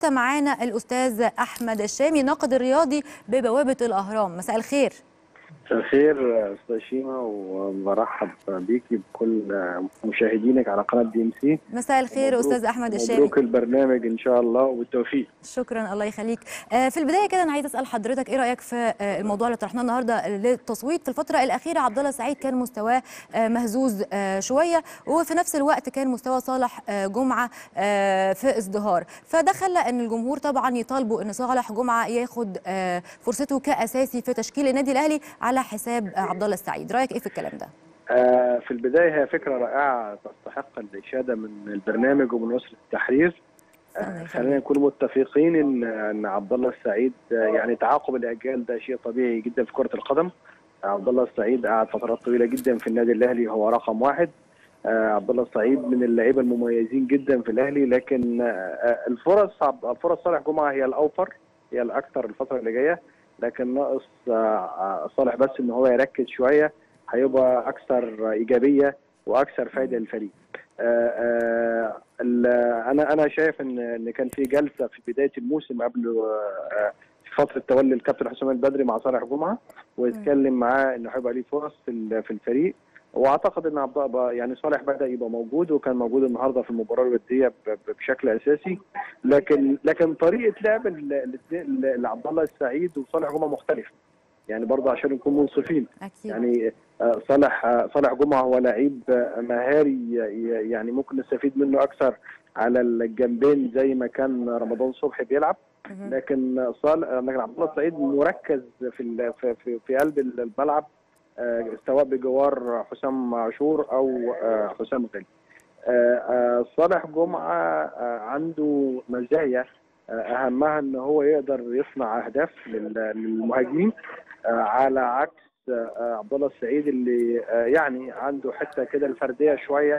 لسه معانا الاستاذ احمد الشامي ناقد الرياضي ببوابه الاهرام مساء الخير مساء الخير استاذ شيماء وبرحب بيكي بكل مشاهدينك على قناه دي ام سي مساء الخير استاذ احمد الشامي مبروك البرنامج ان شاء الله وبالتوفيق شكرا الله يخليك آه، في البدايه كده انا عايز اسال حضرتك ايه رايك في آه، الموضوع اللي طرحناه النهارده للتصويت في الفتره الاخيره عبد الله سعيد كان مستواه آه، مهزوز آه، شويه وفي نفس الوقت كان مستوى صالح آه، جمعه آه، في ازدهار فده خلى ان الجمهور طبعا يطالبوا ان صالح جمعه ياخد آه، فرصته كاساسي في تشكيل النادي الاهلي على حساب آه، عبد الله السعيد رايك ايه في الكلام ده آه، في البدايه هي فكره رائعه تستحق الاشاده من البرنامج ومن اسره التحرير آه، خلينا نكون متفقين ان ان عبد الله السعيد آه، يعني تعاقب الاجيال ده شيء طبيعي جدا في كره القدم عبد الله السعيد قعد فترات طويله جدا في النادي الاهلي هو رقم واحد آه، عبد الله السعيد من اللعيبه المميزين جدا في الاهلي لكن آه، آه، الفرص عبد- فرص صالح جمعه هي الاوفر هي الاكثر الفتره اللي جايه لكن ناقص آه، آه، صالح بس ان هو يركز شويه هيبقى اكثر ايجابيه واكثر فائده للفريق. آه، آه، ال- انا انا شايف ان ان كان في جلسه في بدايه الموسم قبل آه، في فتره تولي الكابتن حسام البدري مع صالح جمعه ويتكلم معاه انه هيبقى ليه فرص في ال- في الفريق واعتقد ان عبد الله يعني صالح بدا يبقى موجود وكان موجود النهارده في المباراه الوديه ب- ب- بشكل اساسي لكن لكن طريقه لعب ال- ال- لعبد الله السعيد وصالح جمعه مختلفه يعني برضه عشان نكون منصفين اكيد يعني آه، صالح آه، صالح جمعه هو لعيب آه، مهاري ي- يعني ممكن نستفيد منه اكثر على الجنبين زي ما كان رمضان صبحي بيلعب مهم. لكن صالح لكن عبد الله السعيد مركز في ال- في في, في قلب الملعب آه، سواء بجوار حسام عاشور او آه، حسام غالي آه، آه، صالح جمعه آه، عنده مزايا آه، اهمها ان هو يقدر يصنع اهداف لل- للمهاجمين آه، على عكس آه، عبد الله السعيد اللي آه، يعني عنده حته كده الفرديه شويه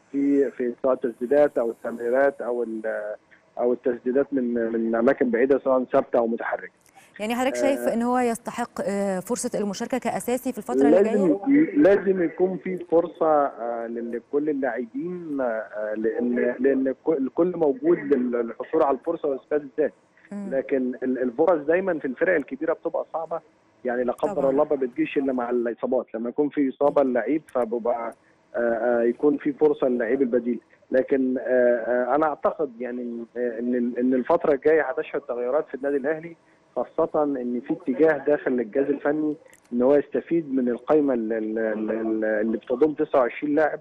في في سواء التسديدات او التمريرات او ال- او التسديدات من من اماكن بعيده سواء ثابته او متحركه يعني حضرتك شايف ان هو يستحق آه، فرصه المشاركه كاساسي في الفتره اللي لازم جايه لازم يكون في فرصه آه، لكل اللاعبين آه، لان لان الكل- الكل موجود لل- للحصول على الفرصه واثبات الذات مم. لكن ال- الفرص دايما في الفرق الكبيره بتبقى صعبه يعني لا قدر طبعاً. الله ما بتجيش الا مع الاصابات لما يكون في اصابه اللعيب فبيبقى آه، آه، يكون في فرصه للعيب البديل لكن آه، آه، انا اعتقد يعني آه، ان ان الفتره الجايه هتشهد تغيرات في النادي الاهلي خاصه ان في اتجاه داخل الجهاز الفني ان هو يستفيد من القائمه ال- ال- ال- اللي بتضم 29 لاعب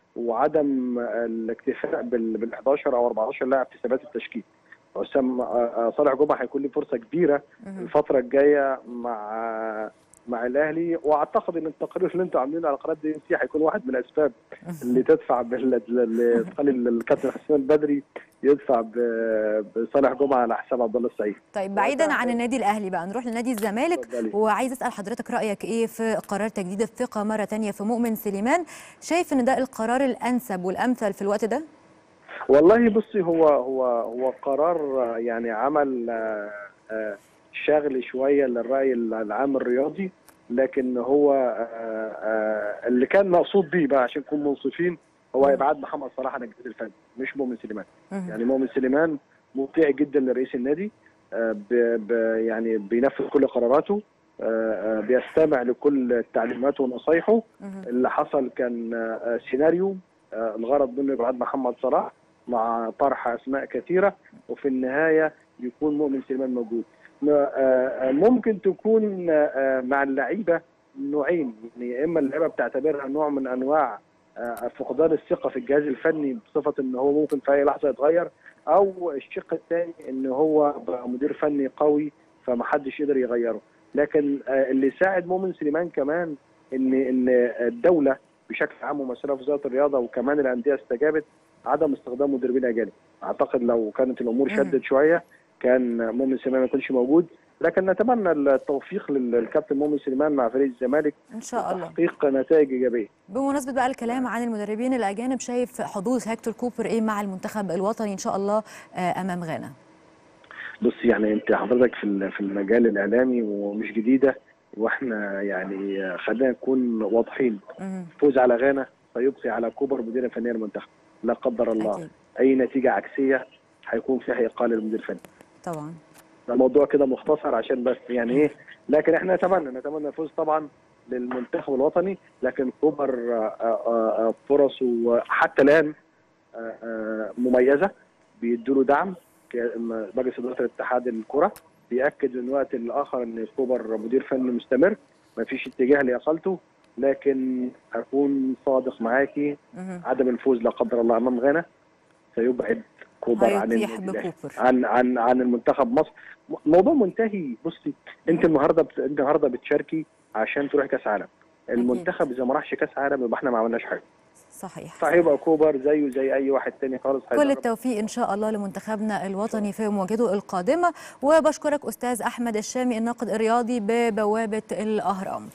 وعدم الاكتفاء بال بال 11 او 14 لاعب في ثبات التشكيل. حسام آه، آه، صالح جمعه هيكون له فرصه كبيره مهم. الفتره الجايه مع مع الاهلي واعتقد ان التقرير اللي انتم عاملينه على قناه دي ام سي هيكون واحد من الاسباب اللي تدفع بال- اللي تخلي الكابتن حسام البدري يدفع ب- بصالح جمعه على حساب عبد الله السعيد. طيب بعيدا عن النادي الاهلي بقى نروح لنادي الزمالك اتفضلي. وعايز اسال حضرتك رايك ايه في قرار تجديد الثقه مره تانية في مؤمن سليمان شايف ان ده القرار الانسب والامثل في الوقت ده والله بصي هو هو هو قرار آه، يعني عمل آه، آه، شغل شويه للراي العام الرياضي لكن هو آه، آه، اللي كان مقصود بيه بقى عشان نكون منصفين هو ابعاد محمد صلاح عن الجهاز الفني مش مؤمن سليمان مهم. يعني مؤمن سليمان مطيع جدا لرئيس النادي آه، ب- ب- يعني بينفذ كل قراراته آه، آه، بيستمع لكل التعليمات ونصايحه مهم. اللي حصل كان آه، سيناريو آه، الغرض منه ابعاد محمد صلاح مع طرح اسماء كثيره وفي النهايه يكون مؤمن سليمان موجود م- آه، آه، ممكن تكون آه، مع اللعيبه نوعين يعني يا اما اللعيبه بتعتبرها نوع من انواع آه، فقدان الثقه في الجهاز الفني بصفه ان هو ممكن في اي لحظه يتغير او الشق الثاني ان هو بقى مدير فني قوي فمحدش يقدر يغيره لكن آه، اللي ساعد مؤمن سليمان كمان ان ان الدوله بشكل عام ومسؤوليه في وزاره الرياضه وكمان الانديه استجابت عدم استخدام مدربين اجانب اعتقد لو كانت الامور مم. شدت شويه كان مؤمن سليمان ما يكونش موجود لكن نتمنى التوفيق للكابتن مؤمن سليمان مع فريق الزمالك ان شاء الله تحقيق نتائج ايجابيه بمناسبه بقى الكلام عن المدربين الاجانب شايف حظوظ هيكتور كوبر ايه مع المنتخب الوطني ان شاء الله آه، امام غانا بص يعني انت حضرتك في ال- في المجال الاعلامي ومش جديده واحنا يعني خلينا نكون واضحين مهم. فوز على غانا سيبقي على كوبر مدير فني المنتخب لا قدر الله اكيد اي نتيجه عكسيه هيكون فيها اقاله للمدير الفني طبعا ده موضوع كده مختصر عشان بس يعني ايه لكن احنا نتمنى نتمنى الفوز طبعا للمنتخب الوطني لكن كوبر آه، آه، آه، فرصه حتى الان آه، آه، مميزه بيدوا له دعم ك- م- مجلس اداره الاتحاد الكره بياكد من وقت لاخر ان كوبر مدير فني مستمر ما فيش اتجاه لاقالته لكن اكون صادق معاكي مهم. عدم الفوز لا قدر الله امام غانا سيبعد كوبر عن هيطيح النادي الأهلي. بكوبر. عن عن عن المنتخب مصر م- موضوع منتهي بصي انت النهارده بت... انت النهارده بتشاركي عشان تروح كاس عالم المنتخب اذا ما راحش كاس عالم يبقى احنا ما عملناش حاجه صحيح فهيبقى كوبر زيه زي اي واحد تاني خالص كل هيجرب. التوفيق ان شاء الله لمنتخبنا الوطني في مواجهته القادمه وبشكرك استاذ احمد الشامي الناقد الرياضي ببوابه الاهرام